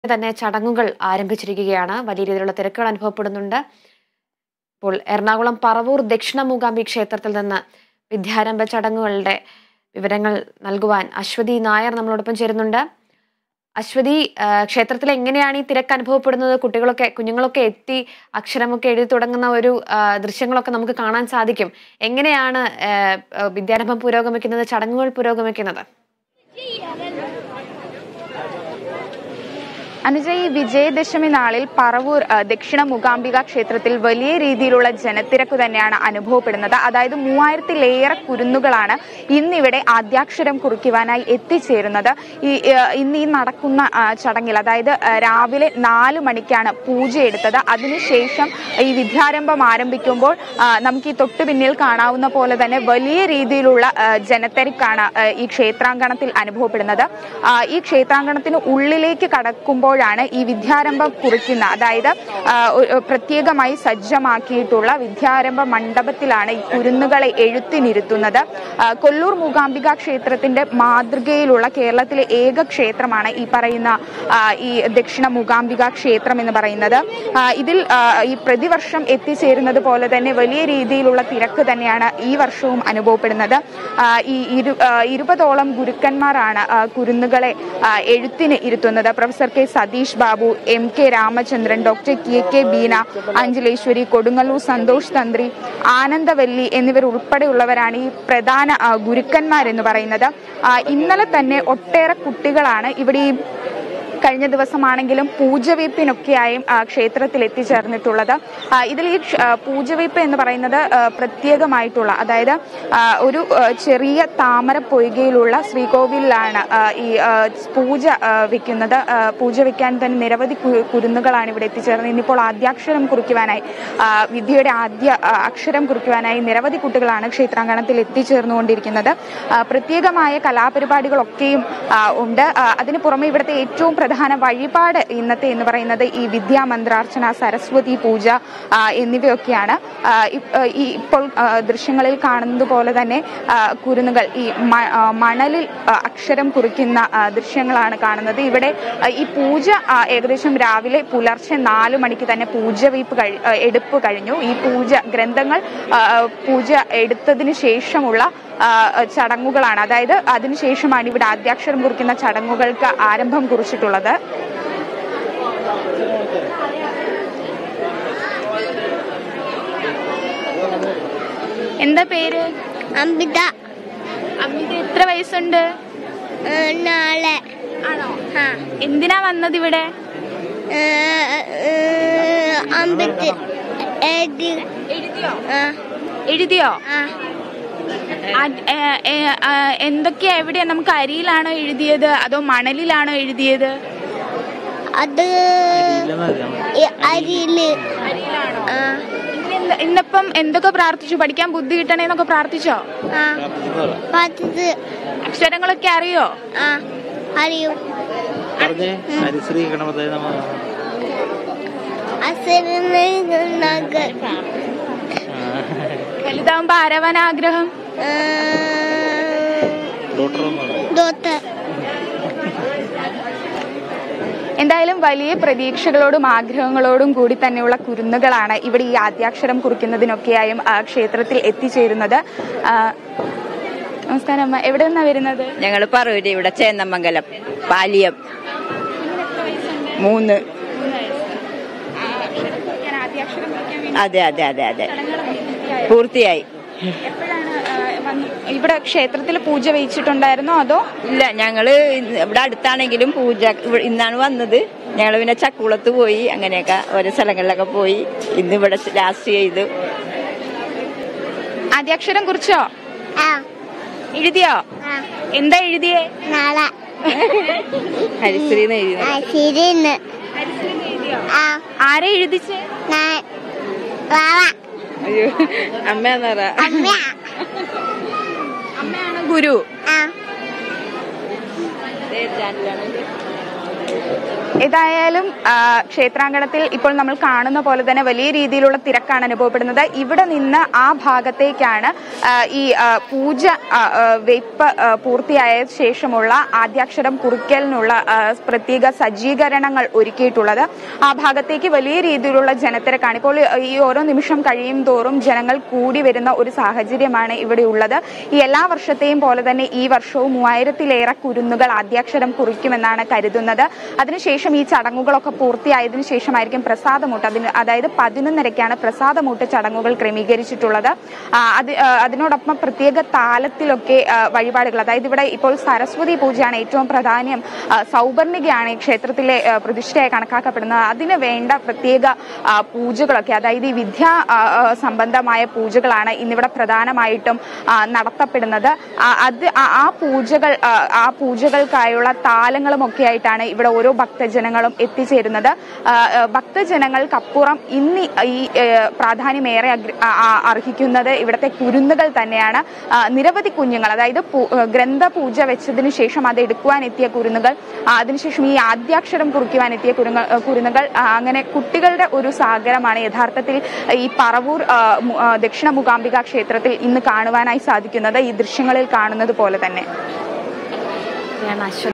തന്നെ ചടങ്ങുകൾ ആരംഭിച്ചിരിക്കുകയാണ് വലിയ രീതിയിലുള്ള തിരക്കുകൾ അനുഭവപ്പെടുന്നുണ്ട് ഇപ്പോൾ എറണാകുളം പറവൂർ ദക്ഷിണ മൂകാംബി ക്ഷേത്രത്തിൽ നിന്ന് വിദ്യാരംഭ ചടങ്ങുകളുടെ വിവരങ്ങൾ നൽകുവാൻ അശ്വതി നായർ നമ്മളോടൊപ്പം ചേരുന്നുണ്ട് അശ്വതി ആ, ക്ഷേത്രത്തിൽ എങ്ങനെയാണ് ഈ തിരക്ക് അനുഭവപ്പെടുന്നത് കുട്ടികളൊക്കെ കുഞ്ഞുങ്ങളൊക്കെ എത്തി അക്ഷരമൊക്കെ എഴുതി തുടങ്ങുന്ന ഒരു ആ, ദൃശ്യങ്ങളൊക്കെ നമുക്ക് കാണാൻ സാധിക്കും എങ്ങനെയാണ് ആ, ആ, വിദ്യാരംഭം പുരോഗമിക്കുന്നത് ചടങ്ങുകൾ പുരോഗമിക്കുന്നത് അനുജ ഈ വിജയദശമി നാളിൽ പറവൂർ ആ, ദക്ഷിണ മൂകാംബിക ക്ഷേത്രത്തിൽ വലിയ രീതിയിലുള്ള ജനത്തിരക്ക് തന്നെയാണ് അനുഭവപ്പെടുന്നത് അതായത് മൂവായിരത്തിലേറെ കുരുന്നുകളാണ് ഇന്നിവിടെ ആദ്യാക്ഷരം കുറിക്കുവാനായി എത്തിച്ചേരുന്നത് ഈ ആ, ഇന്ന് ഈ നടക്കുന്ന ആ, ചടങ്ങിൽ അതായത് ആ, രാവിലെ നാല് മണിക്കാണ് പൂജ എടുത്തത് അതിനുശേഷം ഈ വിദ്യാരംഭം ആരംഭിക്കുമ്പോൾ ആ, നമുക്ക് ഈ തൊട്ടു പിന്നിൽ കാണാവുന്ന പോലെ തന്നെ വലിയ രീതിയിലുള്ള ആ, ജനത്തിരക്കാണ് ആ, ഈ ക്ഷേത്രാങ്കണത്തിൽ അനുഭവപ്പെടുന്നത് ആ, ഈ ക്ഷേത്രാങ്കണത്തിന് ഉള്ളിലേക്ക് കടക്കുമ്പോഴാണ് ഈ വിദ്യാരംഭം കുറിക്കുന്ന അതായത് ആ, ഒരു പ്രത്യേകമായി സജ്ജമാക്കിയിട്ടുള്ള വിദ്യാരംഭ മണ്ഡപത്തിലാണ് ഈ കുരുന്നുകളെ എഴുത്തിനിരുത്തുന്നത് ആ, കൊല്ലൂർ മൂകാംബിക ക്ഷേത്രത്തിന്റെ മാതൃകയിലുള്ള കേരളത്തിലെ ഏക ക്ഷേത്രമാണ് ഈ പറയുന്ന ആ, ഈ ദക്ഷിണ മൂകാംബിക ക്ഷേത്രം എന്ന് പറയുന്നത് ആ, ഇതിൽ ആ, ഈ പ്രതിവർഷം എത്തിച്ചേരുന്നത് പോലെ തന്നെ വലിയ രീതിയിലുള്ള തിരക്ക് തന്നെയാണ് ഈ വർഷവും അനുഭവപ്പെടുന്നത് ആ, ഈ ഇരു ആ, ഇരുപതോളം ഗുരുക്കന്മാരാണ് ആ, കുരുന്നുകളെ ആ, എഴുത്തിന് ഇരുത്തുന്നത് professor K Satheesh Babu M K Ramachandran doctor K K Beena Anjaleswari Kodungallur Santhosh Thanthri Anandavalli എന്നിവർ ഉൾപ്പെടെയുള്ളവരാണ് ഈ പ്രധാന ആ, ഗുരുക്കന്മാരെന്ന് പറയുന്നത് ആ, ഇന്നലെ തന്നെ ഒട്ടേറെ കുട്ടികളാണ് ഇവിടെ ഈ കഴിഞ്ഞ ദിവസമാണെങ്കിലും പൂജവയ്പ്പിനൊക്കെയായും ആ, ക്ഷേത്രത്തിൽ എത്തിച്ചേർന്നിട്ടുള്ളത് ആ, ഇതിൽ ഈ ക്ഷ- ആ, പൂജവയ്പ്പ് എന്ന് പറയുന്നത് ആ, പ്രത്യേകമായിട്ടുള്ള അതായത് ആ, ഒരു ആ, ചെറിയ താമര പൊയ്കയിലുള്ള ശ്രീകോവിലാണ് ആ, ഈ ആ, പൂജ ആ, വെക്കുന്നത് ആ, പൂജ വെക്കാൻ തന്നെ നിരവധി കു- കുരുന്നുകളാണ് ഇവിടെ എത്തിച്ചേർന്നത് ഇന്നിപ്പോൾ ആദ്യാക്ഷരം കുറിക്കുവാനായി ആ, വിദ്യയുടെ ആദ്യ ആ, അക്ഷരം കുറിക്കുവാനായി നിരവധി കുട്ടികളാണ് ക്ഷേത്രാങ്കണത്തിൽ എത്തിച്ചേർന്നുകൊണ്ടിരിക്കുന്നത് ആ, പ്രത്യേകമായ കലാപരിപാടികളൊക്കെയും ആ, ഉണ്ട് ആ, അതിന് പുറമെ ഇവിടുത്തെ ഏറ്റവും പ്രധാന വഴിപാട് ഇന്നത്തെ എന്ന് പറയുന്നത് ഈ വിദ്യാമന്ത്രാർച്ചന സരസ്വതി പൂജ ആ, എന്നിവയൊക്കെയാണ് ആ, ഇ- ആ, ഈ ഇപ്പോൾ ആ, ദൃശ്യങ്ങളിൽ കാണുന്നത് പോലെ തന്നെ ആ, കുരുന്നുകൾ ഈ മ- ആ, മണലിൽ ആ, അക്ഷരം കുറിക്കുന്ന ആ, ദൃശ്യങ്ങളാണ് കാണുന്നത് ഇവിടെ ആ, ഈ പൂജ ആ, ഏകദേശം രാവിലെ പുലർച്ചെ നാലു മണിക്ക് തന്നെ പൂജ വെയ്പ്പ് കഴി ആ, എടുപ്പ് കഴിഞ്ഞു ഈ പൂജ ഗ്രന്ഥങ്ങൾ ആ, പൂജ എടുത്തതിന് ശേഷമുള്ള ആ, ചടങ്ങുകളാണ് അതായത് അതിനുശേഷമാണ് ഇവിടെ ആദ്യാക്ഷരം കുറിക്കുന്ന ചടങ്ങുകൾക്ക് ആരംഭം കുറിച്ചിട്ടുള്ളത് എന്താ പേര് അമിത അമ്മിത് എത്ര വയസ്സുണ്ട് ഏ, നാളെ ആണോ ആ എന്തിനാ വന്നത് ഇവിടെ ഏ, ഏ, അമ്പത് എഴുതി എഴുതിയോ ആ എഴുതിയോ ആ അത്, ഏ, ഏ, ആ, എന്തൊക്കെയാ എവിടെയാ നമുക്ക് അരിയിലാണോ എഴുതിയത് അതോ മണലിലാണോ എഴുതിയത് അത് ഈ അരിയില് ആ ഇന്ന് എന്ത്- ഇന്നിപ്പം എന്തൊക്കെ പ്രാർത്ഥിച്ചു പഠിക്കാൻ ബുദ്ധി കിട്ടണേന്നൊക്കെ പ്രാർത്ഥിച്ചോ ആ പത്തത് അക്ഷരങ്ങളൊക്കെ അറിയോ ആ അറിയും പറഞ്ഞേ ഹരിശ്രീ ഗണപതി നമ അസുരനഗർ വലുതാവുമ്പോ ആരാവാൻ ആഗ്രഹം ഡോക്ടർ ഡോക്ടർ എന്തായാലും വലിയ പ്രതീക്ഷകളോടും ആഗ്രഹങ്ങളോടും കൂടി തന്നെയുള്ള കുരുന്നുകളാണ് ഇവിടെ ഈ ആദ്യാക്ഷരം കുറിക്കുന്നതിനൊക്കെയായും ആ, ക്ഷേത്രത്തിൽ എത്തിച്ചേരുന്നത് ആ, നമസ്കാരം അമ്മ എവിടെ നിന്നാ വരുന്നത് ഞങ്ങൾ പറവൂര് ഇവിടെ ചേന്നമംഗലം പാലിയം മൂന്ന് അതെ അതെ അതെ അതെ പൂർത്തിയായി എപ്പോഴാണ് ആ, വന്ന് ഇവിടെ ക്ഷേത്രത്തിൽ പൂജ വെച്ചിട്ടുണ്ടായിരുന്നോ അതോ ഇല്ല ഞങ്ങള് ഇന്ന് ഇവിടെ അടുത്താണെങ്കിലും പൂജ ഇവ- ഇന്നാണ് വന്നത് ഞങ്ങൾ പിന്നെ ചക്കുളത്ത് പോയി അങ്ങനെയൊക്കെ ഓരോ സ്ഥലങ്ങളിലൊക്കെ പോയി ഇന്ന് ഇവിടെ ലാസ്റ്റ് ചെയ്തു ആദ്യാക്ഷരം കുറിച്ചോ ആ എഴുതിയോ ആ എന്താ എഴുതിയേ നാളെ ഹരിശ്രീ എഴുതി അസിരിന്ന് ആ ആരെ എഴുതിച്ച് ഞാൻ വാവ അയ്യോ അമ്മയാന്നറ അമ്മ അമ്മയാണ് ഗുരു ആ ഏതായാലും ആ, ക്ഷേത്രാങ്കണത്തിൽ ഇപ്പോൾ നമ്മൾ കാണുന്ന പോലെ തന്നെ വലിയ രീതിയിലുള്ള തിരക്കാണ് അനുഭവപ്പെടുന്നത് ഇവിടെ നിന്ന് ആ ഭാഗത്തേക്കാണ് ആ, ഈ ആ, പൂജ ആ, ആ, വെയ്പ്പ് ആ, പൂർത്തിയായ ശേഷമുള്ള ആദ്യാക്ഷരം കുറിക്കലിനുള്ള ആ, പ്രത്യേക സജ്ജീകരണങ്ങൾ ഒരുക്കിയിട്ടുള്ളത് ആ ഭാഗത്തേക്ക് വലിയ രീതിയിലുള്ള ജനത്തിരക്കാണ് ഇപ്പോൾ ഈ ഓരോ നിമിഷം കഴിയും തോറും ജനങ്ങൾ കൂടി വരുന്ന ഒരു സാഹചര്യമാണ് ഇവിടെ ഉള്ളത് ഈ എല്ലാ വർഷത്തെയും പോലെ തന്നെ ഈ വർഷവും മൂവായിരത്തിലേറെ കുരുന്നുകൾ ആദ്യാക്ഷരം കുറിക്കുമെന്നാണ് കരുതുന്നത് അതിനുശേഷം ഈ ചടങ്ങുകളൊക്കെ പൂർത്തിയായതിനു ശേഷമായിരിക്കും പ്രസാദമൂട്ട് അതിന് അതായത് പതിനൊന്നരയ്ക്കാണ് പ്രസാദമൂട്ട് ചടങ്ങുകൾ ക്രമീകരിച്ചിട്ടുള്ളത് ആ, അത് ആ, അതിനോടൊപ്പം പ്രത്യേക താലത്തിലൊക്കെ ആ, വഴിപാടുകൾ അതായത് ഇവിടെ ഇപ്പോൾ സരസ്വതി പൂജയാണ് ഏറ്റവും പ്രാധാന്യം ആ, സൗപർണികയാണ് ഈ ക്ഷേത്രത്തിലെ ആ, പ്രതിഷ്ഠയായി കണക്കാക്കപ്പെടുന്നത് അതിന് വേണ്ട പ്രത്യേക ആ, പൂജകളൊക്കെ അതായത് ഈ വിദ്യാ ആ, ആ, സംബന്ധമായ പൂജകളാണ് ഇന്നിവിടെ പ്രധാനമായിട്ടും ആ, നടത്തപ്പെടുന്നത് ആ, അത് ആ- ആ പൂജകൾ ആ, ആ പൂജകൾക്കായുള്ള താലങ്ങളും ഒക്കെ ആയിട്ടാണ് ഇവിടെ ഓരോ ഭക്തജനങ്ങളും എത്തിച്ചേരുന്നത് ആ, ആ, ഭക്തജനങ്ങൾക്കപ്പുറം ഇന്ന് ഈ ഏ, പ്രാധാന്യമേറെ അഗ്ര- ആ- ആ- അർഹിക്കുന്നത് ഇവിടുത്തെ കുരുന്നുകൾ തന്നെയാണ് ആ, നിരവധി കുഞ്ഞുങ്ങൾ അതായത് പൂ- ഏ, ഗ്രന്ഥപൂജ വെച്ചതിന് ശേഷം അത് എടുക്കുവാൻ എത്തിയ കുരുന്നുകൾ ആ, അതിനുശേഷം ഈ ആദ്യാക്ഷരം കുറിക്കുവാൻ എത്തിയ കുരുങ്ങ- ഏ, കുരുന്നുകൾ ആ, അങ്ങനെ കുട്ടികളുടെ ഒരു സാഗരമാണ് യഥാർത്ഥത്തിൽ ഈ പറവൂർ ആ, മു- ആ, ദക്ഷിണ മൂകാംബിക ക്ഷേത്രത്തിൽ ഇന്ന് കാണുവാനായി സാധിക്കുന്നത് ഈ ദൃശ്യങ്ങളിൽ കാണുന്നത് പോലെ തന്നെ ഞാൻ അശ്വതി